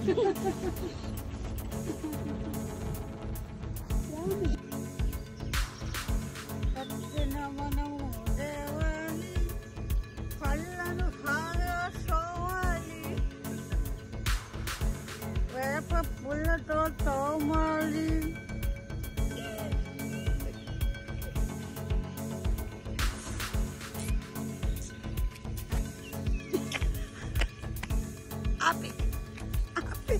సత్యన మనము దేవాలి పళ్ళను హాగా సోవాలి వేప పుల్లతో తోమాలి ఆపి ఆపి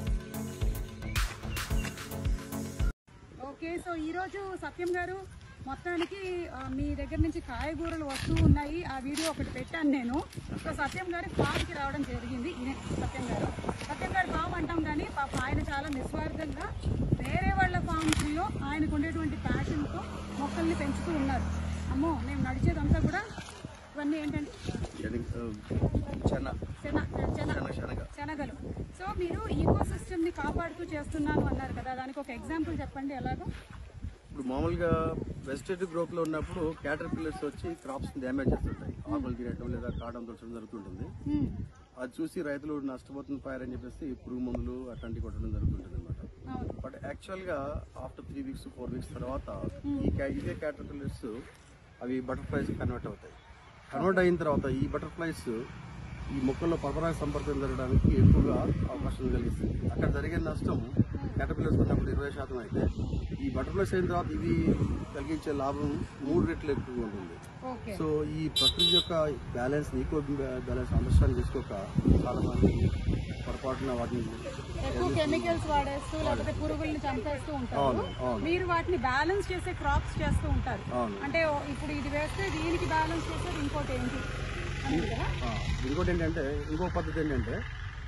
ఓకే సో ఈరోజు సత్యం గారు మొత్తానికి ఆ, మీ దగ్గర నుంచి కాయగూరలు వస్తూ ఉన్నాయి ఆ వీడియో ఒకటి పెట్టాను నేను సో సత్యం గారి ఫామ్కి రావడం జరిగింది ఈయన సత్యం గారు సత్యం గారి ఫామ్ అంటాం కానీ పాప ఆయన చాలా నిస్వార్థంగా వేరే వాళ్ళ ఫామ్స్లో ఆయనకు ఉండేటువంటి ప్యాషన్తో మొక్కల్ని పెంచుతూ ఉన్నారు అమ్మో మేము నడిచేదంతా కూడా ఇవన్నీ ఏంటంటే చెన్న శన శన చెన్న శనగ శనగలు సో మీరు ఈకో సిస్టమ్ని కాపాడుతూ చేస్తున్నాను అన్నారు కదా దానికి ఒక ఎగ్జాంపుల్ చెప్పండి ఎలాగో ఇప్పుడు మామూలుగా వెజిటేటివ్ గ్రోత్ లో ఉన్నప్పుడు క్యాటర్ పిల్లర్స్ వచ్చి క్రాప్స్ డ్యామేజ్ చేస్తుంటాయి ఆకులు తినటం లేదా కాడం దొరకడం జరుగుతుంటుంది హ్మ్. అది చూసి రైతులు నష్టపోతుంది ఫైర్ అని చెప్పేసి పురుగు మందులు అట్లాంటివి కొట్టడం జరుగుతుంటుంది అనమాట అవును బట్ యాక్చువల్ గా after three weeks four weeks తర్వాత ఈ ca- ఇదే క్యాటర్ పిల్లర్స్ అవి బటర్ఫ్లైస్ కన్వర్ట్ అవుతాయి కన్వర్ట్ అయిన తర్వాత ఈ బటర్ఫ్లైస్ ఈ మొక్కల్లో పరపరాగ సంపర్కం జరగడానికి ఎక్కువగా అవకాశం కలిగిస్తుంది అక్కడ జరిగే నష్టం క్యాటర్పిల్లర్స్ ఉన్నప్పుడు ఇరవై శాతం అయితే ఈ బటర్ఫ్లైస్ అయిన తర్వాత ఇవి కలిగించే లాభం మూడు రెట్లు ఎక్కువగా ఉంటుంది ఓకే సో ఈ ప్రకృతి యొక్క బ్యాలెన్స్ ఈకో బ్యాలెన్స్ అండర్స్టాండ్ చేసుకోక చాలా మంది పొరపాటున వాటిని ఎక్కువ కెమికల్స్ వాడేస్తూ లేకపోతే పురుగుల్ని చంపేస్తూ ఉంటారు అవును, అవును. మీరు వాటిని బ్యాలెన్స్ చేసే క్రాప్స్ చేస్తూ ఉంటారు అవును. అంటే ఓ- ఇప్పుడు ఇది వేస్తే దీనికి బ్యాలెన్స్ చేసేది ఇంకోటి ఏంటి అనేది కదా ఆ, ఇంకోటి ఏంటంటే ఇంకో పద్ధతి ఏంటంటే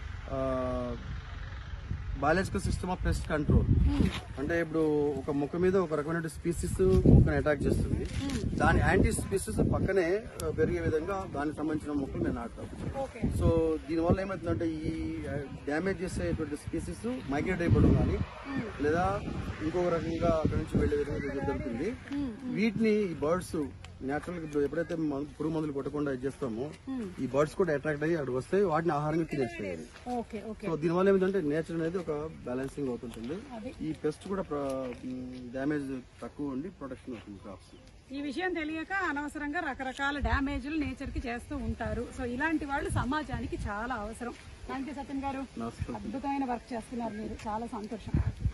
biological system of pest control అంటే ఇప్పుడు ఒక మొక్క మీద ఒక రకమైన స్పీసీస్ మొక్కని అటాక్ చేస్తుంది దాని యాంటీ స్పీసీస్ పక్కనే ఆ, పెరిగే విధంగా దానికి సంబంధించిన మొక్కలు నేను నాటుతాను ఓకే సో దీనివల్ల ఏమవుతుందంటే ఈ డ్యామేజ్ చేసేటువంటి స్పీసీస్ మైగ్రేట్ అయిపోవడం కానీ లేదా ఇంకొక రకంగా అక్కడి నుంచి వెళ్ళే విధంగా జరుగుతుంది వీటిని ఈ బర్డ్స్ న్యాచురల్ గా ఎప్పుడైతే మన- పురుగు మందులు కొట్టకుండా ఇది చేస్తామో ఈ బర్డ్స్ కూడా అట్రాక్ట్ అయ్యి అక్కడికి వస్తాయి వాటిని ఆహారంగా తినేస్తాయి అవి. ఓకే ఓకే సో దీనివల్ల ఏమిటంటే నేచర్ అనేది ఒక బ్యాలెన్సింగ్ అవుతుంటుంది అది. ఈ పెస్ట్ కూడా డ్యామేజ్ తక్కువ ఉండి ప్రొటెక్షన్ అవుతుంది క్రాప్స్ ఈ విషయం తెలియక అనవసరంగా రకరకాల డ్యామేజ్లు నేచర్ కి చేస్తూ ఉంటారు సో ఇలాంటి వాళ్ళు సమాజానికి చాలా అవసరం థ్యాంక్ యూ సత్యన్ గారు నమస్కారం అద్భుతమైన వర్క్ చేస్తున్నారు మీరు చాలా సంతోషం